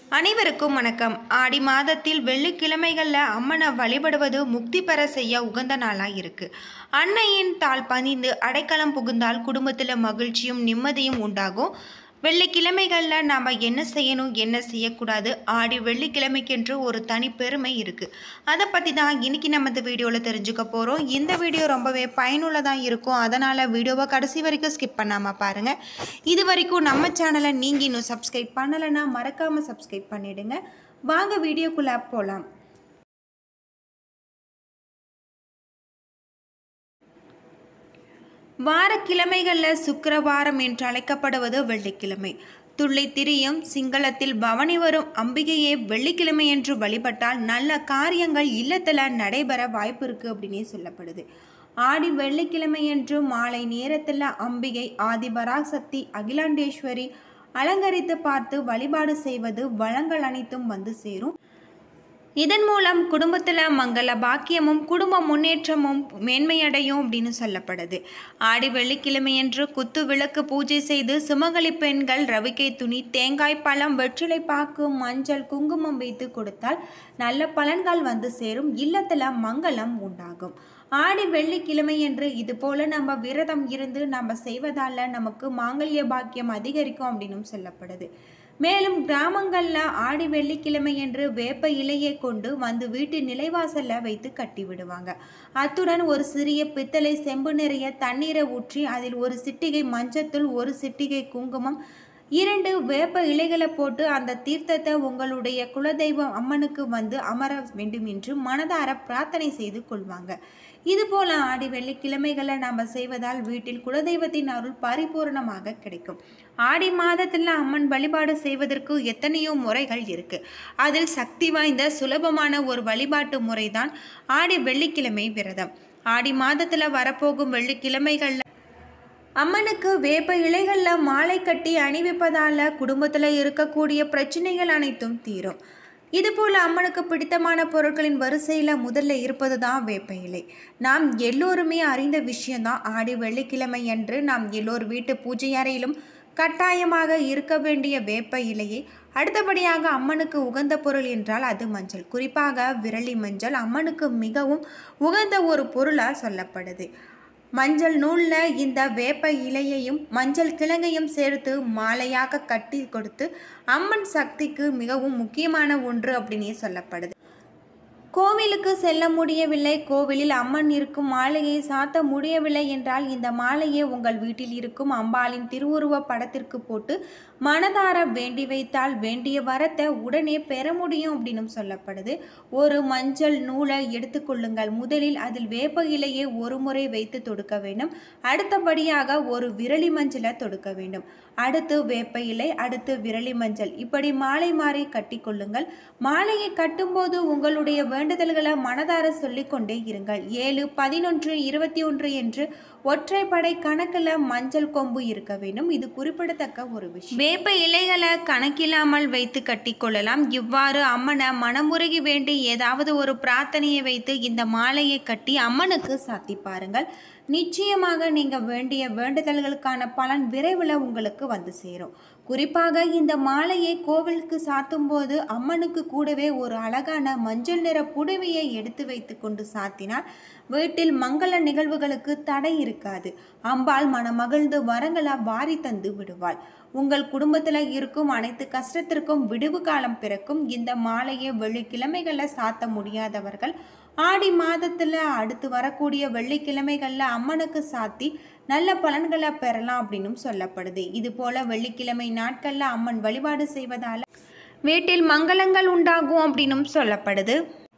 அனைவருக்கும் வணக்கம் ஆடி மாதத்தில் வெள்ளிக்கிழமைகளில் அம்மனை வழிபடுவது முக்தி பெற செய்ய உகந்த நாளாக இருக்கு அன்னையின் தாள் பணிந்து அடைக்கலம் புகுந்தால் குடும்பத்தில் மகிழ்ச்சியும் நிம்மதியும் உண்டாகும் வெள்ளிக்கிழமைகளில் நாம் என்ன செய்யணும் என்ன செய்யக்கூடாது ஆடி வெள்ளிக்கிழமைக்கென்று ஒரு தனி பெருமை இருக்குது அதை பற்றி தான் இன்னைக்கு நம்ம இந்த வீடியோவில் தெரிஞ்சுக்க போகிறோம் இந்த வீடியோ ரொம்பவே பயனுள்ளதாக இருக்கும் அதனால் வீடியோவை கடைசி வரைக்கும் ஸ்கிப் பண்ணாமல் பாருங்கள் இது வரைக்கும் நம்ம சேனலை நீங்கள் இன்னும் சப்ஸ்கிரைப் பண்ணலைன்னா மறக்காமல் சப்ஸ்கிரைப் பண்ணிடுங்க வாங்க வீடியோக்குள்ளே போகலாம் வாரக்கிழமைகளில் சுக்கிரவாரம் என்று அழைக்கப்படுவது வெள்ளிக்கிழமை துள்ளி திரியும் சிங்களத்தில் பவனி வரும் அம்பிகையே வெள்ளிக்கிழமை என்று வழிபட்டால் நல்ல காரியங்கள் இல்லத்தில் நடைபெற வாய்ப்பு இருக்குது அப்படின்னே சொல்லப்படுது ஆடி வெள்ளிக்கிழமை என்று மாலை நேரத்தில் அம்பிகை ஆதிபராசக்தி அகிலாண்டேஸ்வரி அலங்கரித்து பார்த்து வழிபாடு செய்வது வளங்கள் அனைத்தும் வந்து சேரும் இதன் மூலம் குடும்பத்தில் மங்கள பாக்கியமும் குடும்ப முன்னேற்றமும் மேன்மையடையும் அப்படின்னு சொல்லப்படுது ஆடி வெள்ளிக்கிழமையன்று குத்து விளக்கு பூஜை செய்து சுமங்கலி பெண்கள் ரவிக்கை துணி தேங்காய் பழம் வெற்றிலை பாக்கு மஞ்சள் குங்குமம் வைத்து கொடுத்தால் நல்ல பலன்கள் வந்து சேரும் இல்லத்தில் மங்களம் உண்டாகும் ஆடி வெள்ளிக்கிழமை என்று இது போல நம்ம விரதம் இருந்து நம்ம செய்வதால நமக்கு மாங்கல்ய பாக்கியம் அதிகரிக்கும் அப்படின்னும் சொல்லப்படுது மேலும் கிராமங்களில் ஆடி வெள்ளிக்கிழமை என்று வேப்ப இலையை கொண்டு வந்து வீட்டு நிலைவாசல்ல வைத்து கட்டி விடுவாங்க அத்துடன் ஒரு சிறிய பித்தளை செம்பு நிறைய தண்ணீரை ஊற்றி அதில் ஒரு சிட்டிகை மஞ்சத்தூள் ஒரு சிட்டிகை குங்குமம் இரண்டு வேப்ப இலைகளை போட்டு அந்த தீர்த்தத்தை உங்களுடைய குலதெய்வம் அம்மனுக்கு வந்து அமர வேண்டும் என்று மனதார பிரார்த்தனை செய்து கொள்வாங்க இது போல ஆடி வெள்ளிக்கிழமைகளை நாம் செய்வதால் வீட்டில் குலதெய்வத்தின் அருள் பரிபூரணமாக கிடைக்கும் ஆடி மாதத்தில் அம்மன் வழிபாடு செய்வதற்கு எத்தனையோ முறைகள் இருக்கு அதில் சக்தி வாய்ந்த சுலபமான ஒரு வழிபாட்டு முறைதான் ஆடி வெள்ளிக்கிழமை விரதம் ஆடி மாதத்தில் வரப்போகும் வெள்ளிக்கிழமைகளில் அம்மனுக்கு வேப்ப இலைகளில் மாலை கட்டி அணிவிப்பதால் குடும்பத்தில் இருக்கக்கூடிய பிரச்சனைகள் அனைத்தும் தீரும் இதுபோல் அம்மனுக்கு பிடித்தமான பொருட்களின் வரிசையில் முதல்ல இருப்பது தான் வேப்ப இலை நாம் எல்லோருமே அறிந்த விஷயம்தான் ஆடி வெள்ளிக்கிழமை அன்று நாம் எல்லோர் வீட்டு பூஜை அறையிலும் கட்டாயமாக இருக்க வேண்டிய வேப்ப இலையை அடுத்தபடியாக அம்மனுக்கு உகந்த பொருள் என்றால் அது மஞ்சள் குறிப்பாக விரலி மஞ்சள் அம்மனுக்கு மிகவும் உகந்த ஒரு பொருளாக சொல்லப்படுது மஞ்சள் நூலில் இந்த வேப்ப இலையையும் மஞ்சள் கிழங்கையும் சேர்த்து மாலையாக கட்டி கொடுத்து அம்மன் சக்திக்கு மிகவும் முக்கியமான ஒன்று அப்படின்னே சொல்லப்படுது கோவிலுக்கு செல்ல முடியவில்லை கோவிலில் அம்மன் இருக்கும் மாலையை சாத்த முடியவில்லை என்றால் இந்த மாலையை உங்கள் வீட்டில் இருக்கும் அம்பாளின் திருவுருவ படத்திற்கு போட்டு மனதார வேண்டி வைத்தால் வேண்டிய வரத்தை உடனே பெற முடியும் அப்படின்னு சொல்லப்படுது ஒரு மஞ்சள் நூலை எடுத்துக்கொள்ளுங்கள் முதலில் அதில் வேப்ப இலையை ஒரு முறை வைத்து தொடுக்க வேண்டும் அடுத்தபடியாக ஒரு விரலி மஞ்சளை தொடுக்க வேண்டும் அடுத்து வேப்ப இலை அடுத்து விரலி மஞ்சள் இப்படி மாலை மாறி கட்டிக்கொள்ளுங்கள் மாலையை கட்டும்போது உங்களுடைய வேண்டுதல்களை மனதார சொல்லிக்கொண்டே இருங்கள் ஏழு பதினொன்று இருபத்தி ஒன்று என்று ஒற்றைப்படை கணக்கில் மஞ்சள் கொம்பு இருக்க வேண்டும் இது குறிப்பிடத்தக்க ஒரு விஷயம் வேப்ப இலைகளை கணக்கில்லாமல் வைத்து கட்டிக்கொள்ளலாம் இவ்வாறு அம்மனை மனமுருகி வேண்டி ஏதாவது ஒரு பிரார்த்தனையை வைத்து இந்த மாலையை கட்டி அம்மனுக்கு சாத்தி பாருங்கள் நிச்சயமாக நீங்கள் வேண்டிய வேண்டுதல்களுக்கான பலன் விரைவில் உங்களுக்கு வந்து சேரும் குறிப்பாக இந்த மாலையை கோவிலுக்கு சாத்தும் போது அம்மனுக்கு கூடவே ஒரு அழகான மஞ்சள் நிற புடவையை எடுத்து வைத்து கொண்டு சாத்தினால் வீட்டில் மங்கள நிகழ்வுகளுக்கு தடை இருக்காது அம்பாள் மனமகிழ்ந்து வரங்களா வாரி தந்து விடுவாள் உங்கள் குடும்பத்தில் இருக்கும் அனைத்து கஷ்டத்திற்கும் விடுவு காலம் பிறக்கும் இந்த மாலையை வெள்ளிக்கிழமைகளில் சாத்த முடியாதவர்கள் ஆடி மாதத்தில் அடுத்து வரக்கூடிய வெள்ளிக்கிழமைகளில் அம்மனுக்கு சாத்தி நல்ல பலன்களை பெறலாம் அப்படின்னும் சொல்லப்படுது இது போல வெள்ளிக்கிழமை நாட்களில் அம்மன் வழிபாடு செய்வதால் வீட்டில் மங்களங்கள் உண்டாகும் அப்படின்னும் சொல்லப்படுது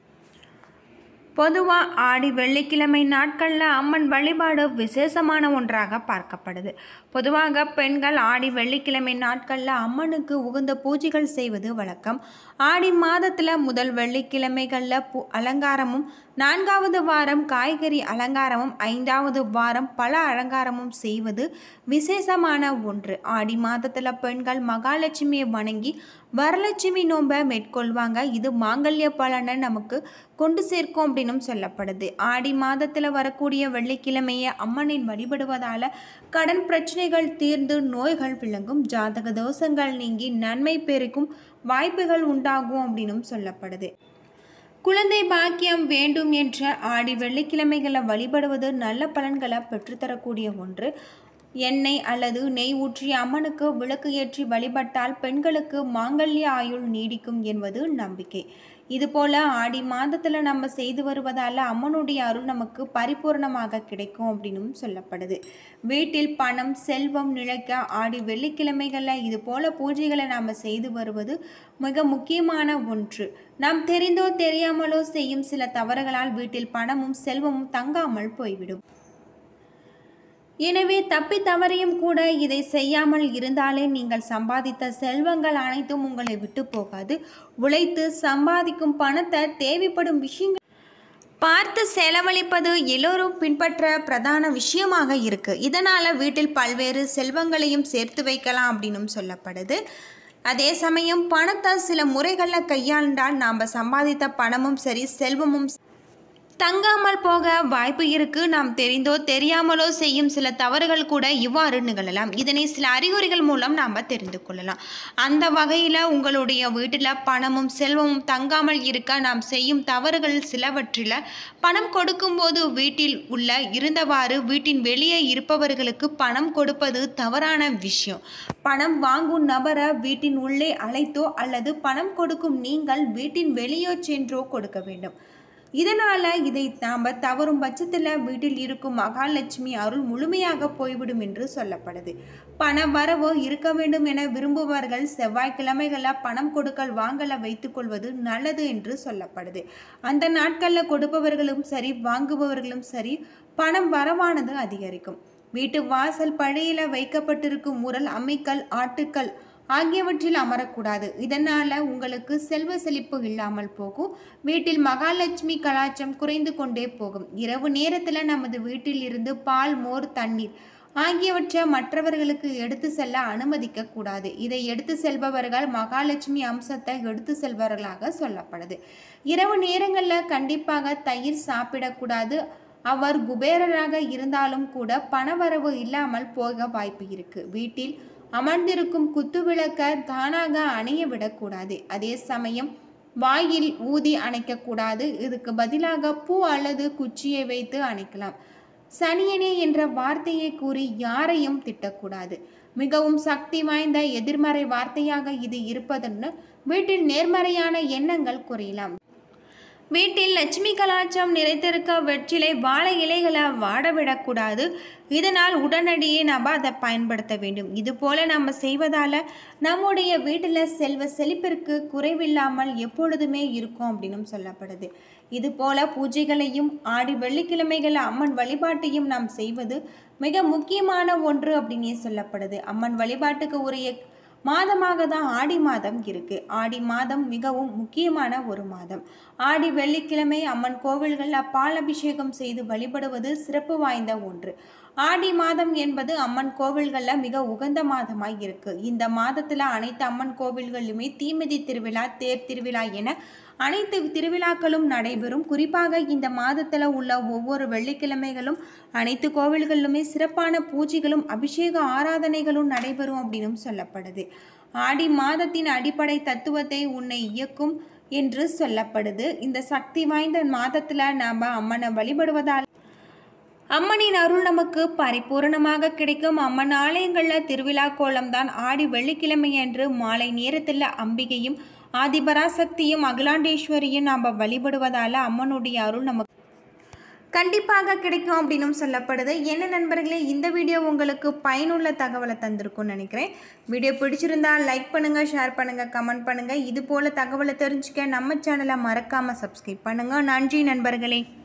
பொதுவாக ஆடி வெள்ளிக்கிழமை நாட்களில் அம்மன் வழிபாடு விசேஷமான ஒன்றாக பார்க்கப்படுது பொதுவாக பெண்கள் ஆடி வெள்ளிக்கிழமை நாட்களில் அம்மனுக்கு உகந்த பூஜைகள் செய்வது வழக்கம் ஆடி மாதத்தில் முதல் வெள்ளிக்கிழமைகளில் பூ அலங்காரமும் நான்காவது வாரம் காய்கறி அலங்காரமும் ஐந்தாவது வாரம் பல அலங்காரமும் செய்வது விசேஷமான ஒன்று ஆடி மாதத்தில் பெண்கள் மகாலட்சுமியை வணங்கி வரலட்சுமி நோன்பை மேற்கொள்வாங்க இது மாங்கல்ய பலனை நமக்கு கொண்டு சேர்க்கும் அப்படின்னும் சொல்லப்படுது ஆடி மாதத்தில் வரக்கூடிய வெள்ளிக்கிழமையை அம்மனின் வழிபடுவதால் கடன் பிரச்சனைகள் தீர்ந்து நோய்கள் விளங்கும் ஜாதக தோஷங்கள் நீங்கி நன்மை பெருக்கும் வாய்ப்புகள் உண்டாகும் அப்படின்னும் சொல்லப்படுது குழந்தை பாக்கியம் வேண்டும் என்ற ஆடி வெள்ளிக்கிழமைகளை வழிபடுவது நல்ல பலன்களை பெற்றுத்தரக்கூடிய ஒன்று எண்ணெய் அல்லது நெய் ஊற்றி அம்மனுக்கு விளக்கு ஏற்றி வழிபட்டால் பெண்களுக்கு மாங்கல்ய ஆயுள் நீடிக்கும் என்பது நம்பிக்கை இதுபோல ஆடி மாதத்தில் நம்ம செய்து வருவதால் அம்மனுடைய அருள் நமக்கு பரிபூர்ணமாக கிடைக்கும் அப்படின்னும் சொல்லப்படுது வீட்டில் பணம் செல்வம் நிலைக்க ஆடி வெள்ளிக்கிழமைகளில் இது போல பூஜைகளை நாம் செய்து வருவது மிக முக்கியமான ஒன்று நாம் தெரிந்தோ தெரியாமலோ செய்யும் சில தவறுகளால் வீட்டில் பணமும் செல்வமும் தங்காமல் போய்விடும் எனவே தப்பி தவறியும் கூட இதை செய்யாமல் இருந்தாலே நீங்கள் சம்பாதித்த செல்வங்கள் அனைத்தும் உங்களை விட்டு போகாது உழைத்து சம்பாதிக்கும் பணத்தை தேவைப்படும் விஷயங்கள் பார்த்து செலவழிப்பது எல்லோரும் பின்பற்ற பிரதான விஷயமாக இருக்கு இதனால வீட்டில் பல்வேறு செல்வங்களையும் சேர்த்து வைக்கலாம் அப்படின்னும் சொல்லப்படுது அதே சமயம் பணத்தை சில முறைகளில் கையாண்டால் நாம் சம்பாதித்த பணமும் சரி செல்வமும் தங்காமல் போக வாய்ப்பு இருக்கு நாம் தெரிந்தோ தெரியாமலோ செய்யும் சில தவறுகள் கூட இவ்வாறு நிகழலாம் இதனை சில அறிகுறிகள் மூலம் நாம் தெரிந்து கொள்ளலாம் அந்த வகையில் உங்களுடைய வீட்டில் பணமும் செல்வமும் தங்காமல் இருக்க நாம் செய்யும் தவறுகள் சிலவற்றில் பணம் கொடுக்கும்போது வீட்டில் உள்ள இருந்தவாறு வீட்டின் வெளியே இருப்பவர்களுக்கு பணம் கொடுப்பது தவறான விஷயம் பணம் வாங்கும் நபரை வீட்டின் உள்ளே அழைத்தோ அல்லது பணம் கொடுக்கும் நீங்கள் வீட்டின் வெளியோ சென்றோ கொடுக்க வேண்டும் இதனால் இதை நாம் தவறும் பட்சத்தில் வீட்டில் இருக்கும் மகாலட்சுமி அருள் முழுமையாக போய்விடும் என்று சொல்லப்படுது பண வரவு இருக்க வேண்டும் என விரும்புபவர்கள் செவ்வாய்க்கிழமைகளில் பணம் கொடுக்கல் வாங்கல வைத்துக்கொள்வது நல்லது என்று சொல்லப்படுது அந்த நாட்களில் கொடுப்பவர்களும் சரி வாங்குபவர்களும் சரி பணம் வரவானது அதிகரிக்கும் வீட்டு வாசல் பழையில வைக்கப்பட்டிருக்கும் உரல் அமைக்கல் ஆட்டுக்கள் ஆகியவற்றில் அமரக்கூடாது இதனால் உங்களுக்கு செல்வ செழிப்பு இல்லாமல் போகும் வீட்டில் மகாலட்சுமி கலாச்சம் குறைந்து கொண்டே போகும் இரவு நேரத்தில் நமது வீட்டில் இருந்து பால் மோர் தண்ணீர் ஆகியவற்றை மற்றவர்களுக்கு எடுத்து செல்ல அனுமதிக்க கூடாது இதை எடுத்து செல்பவர்கள் மகாலட்சுமி அம்சத்தை எடுத்து செல்பவர்களாக சொல்லப்படுது இரவு நேரங்களில் கண்டிப்பாக தயிர் சாப்பிடக்கூடாது அவர் குபேரராக இருந்தாலும் கூட பணவரவு இல்லாமல் போக வாய்ப்பு இருக்கு வீட்டில் அமர்ந்திருக்கும் குத்துவிளக்க தானாக அணைய விடக்கூடாது அதே சமயம் வாயில் ஊதி அணைக்கக்கூடாது இதுக்கு பதிலாக பூ அல்லது குச்சியை வைத்து அணைக்கலாம் சனியனே என்ற வார்த்தையை கூறி யாரையும் திட்டக்கூடாது மிகவும் சக்தி வாய்ந்த எதிர்மறை வார்த்தையாக இது இருப்பதுன்னு வீட்டில் நேர்மறையான எண்ணங்கள் குறையலாம் வீட்டில் லட்சுமி கலாச்சம் நிறைத்திருக்க வெற்றிலை வாழை இலைகளை வாடவிடக்கூடாது இதனால் உடனடியே நாம் அதை பயன்படுத்த வேண்டும் இது போல நம்ம செய்வதால் நம்முடைய வீட்டில் செல்வ செழிப்பிற்கு குறைவில்லாமல் எப்பொழுதுமே இருக்கும் அப்படின்னும் சொல்லப்படுது இது போல பூஜைகளையும் ஆடி வெள்ளிக்கிழமைகள் அம்மன் வழிபாட்டையும் நாம் செய்வது மிக முக்கியமான ஒன்று அப்படின்னே சொல்லப்படுது அம்மன் வழிபாட்டுக்கு உரிய மாதமாக தான் ஆடி மாதம் இருக்கு ஆடி மாதம் மிகவும் முக்கியமான ஒரு மாதம் ஆடி வெள்ளிக்கிழமை அம்மன் கோவில்களில் பால் அபிஷேகம் செய்து வழிபடுவது சிறப்பு வாய்ந்த ஒன்று ஆடி மாதம் என்பது அம்மன் கோவில்களில் மிக உகந்த மாதமாய் இருக்கு இந்த மாதத்தில் அனைத்து அம்மன் கோவில்களிலுமே தீமிதி திருவிழா தேர் திருவிழா என அனைத்து திருவிழாக்களும் நடைபெறும் குறிப்பாக இந்த மாதத்தில் உள்ள ஒவ்வொரு வெள்ளிக்கிழமைகளும் அனைத்து கோவில்களிலுமே சிறப்பான பூஜைகளும் அபிஷேக ஆராதனைகளும் நடைபெறும் அப்படின்னும் சொல்லப்படுது ஆடி மாதத்தின் அடிப்படை தத்துவத்தை உன்னை இயக்கும் என்று சொல்லப்படுது இந்த சக்தி வாய்ந்த மாதத்தில் நாம் அம்மனை வழிபடுவதால் அம்மனின் அருள் நமக்கு பரிபூரணமாக கிடைக்கும் அம்மன் ஆலயங்களில் திருவிழா கோலம்தான் ஆடி வெள்ளிக்கிழமை அன்று மாலை நேரத்தில் அம்பிகையும் ஆதிபராசக்தியும் அகிலாண்டேஸ்வரியும் நாம் வழிபடுவதால் அம்மனுடைய அருள் நமக்கு கண்டிப்பாக கிடைக்கும் அப்படின்னும் சொல்லப்படுது என்ன நண்பர்களே இந்த வீடியோ உங்களுக்கு பயனுள்ள தகவலை தந்திருக்கும்னு நினைக்கிறேன் வீடியோ பிடிச்சிருந்தா லைக் பண்ணுங்கள் ஷேர் பண்ணுங்கள் கமெண்ட் பண்ணுங்கள் இது போல் தகவலை தெரிஞ்சுக்க நம்ம சேனலை மறக்காமல் சப்ஸ்கிரைப் பண்ணுங்கள் நன்றி நண்பர்களே